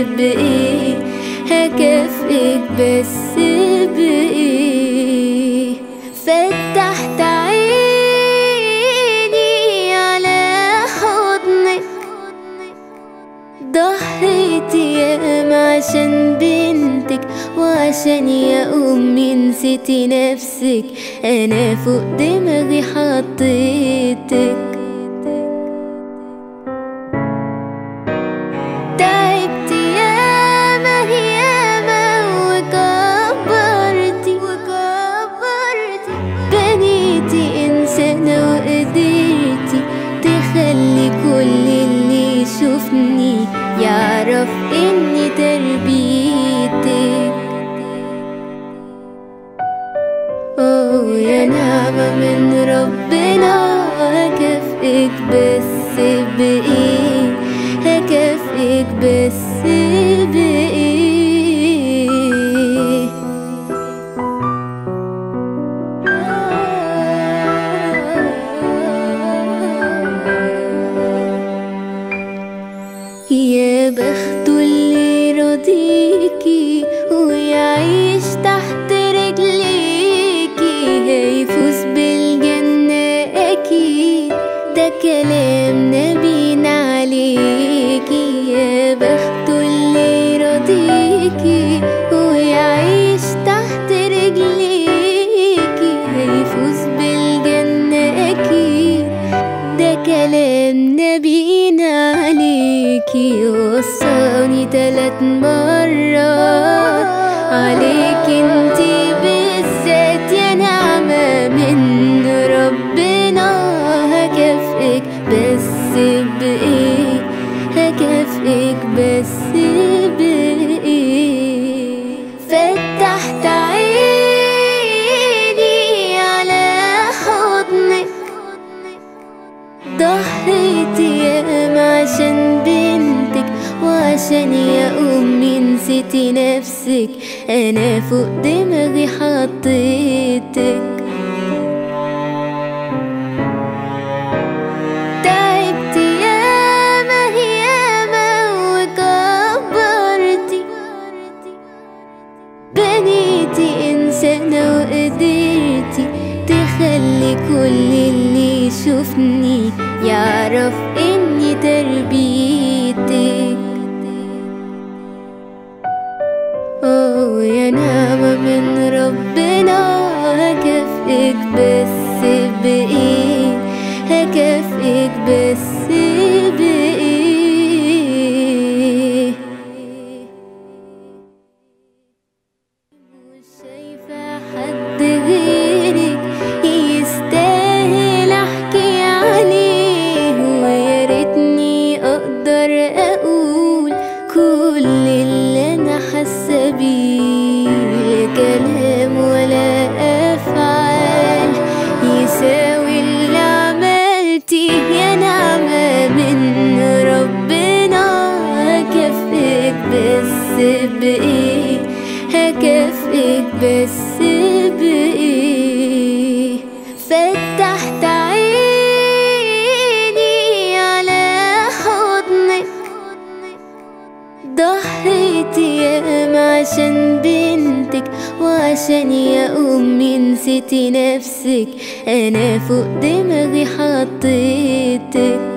بإيه هكافئك بس بإيه فتحت عيني على حضنك ضحيت ياما عشان بنتك وعشان يا أمي نسيتي نفسك أنا فوق دماغي حطيتك تعبت ياما ياما وكبرتي وكبرتي بنيتي إنسانة وقدرتي تخلي كل اللي يشوفني يعرف إني تربيتك أوه يا نعمة من ربنا هكافئك بس بإيه هكافئك بس بإيه يا بخت اللي رضيكي ويعيش تحت رجليكي هيفوز بالجنة أكيد ده كلام نبينا عليكي يا بخت اللي رضيكي ويعيش تحت رجليكي هيفوز بالجنة أكيد ده كلام نبينا عليكي وصاني تلات مرات عليك انتي بالذات يا نعمة من ربنا هكافئك بس بإيه هكافئك بس بإيه فتحت عيني على حضنك ضحيت ياما عشان بنتك وعشان يا أمي نسيتي نفسك أنا فوق دماغي حطيتك تعبت ياما ياما وكبرتي بنيتي إنسانة وقدرتي تخلي كل اللي يشوفني يعرف إني تربيتك أوه يا نعمة من ربنا هكافئك بس بإيه هكافئك بس بإيه مش شايفة حد غيرك يستاهل احكي عليه ويا ريتني اقدر اقول كل اللي انا حاسه بيه لا كلام ولا افعال يساوي اللي عملتي يا نعمه من ربنا هكافئك بس بايه هكافئك بس بإيه فتحت عيني على حضنك ضحيت ياما عشان بنتك وعشان يا أمي نسيتي نفسك أنا فوق دماغي حطيتك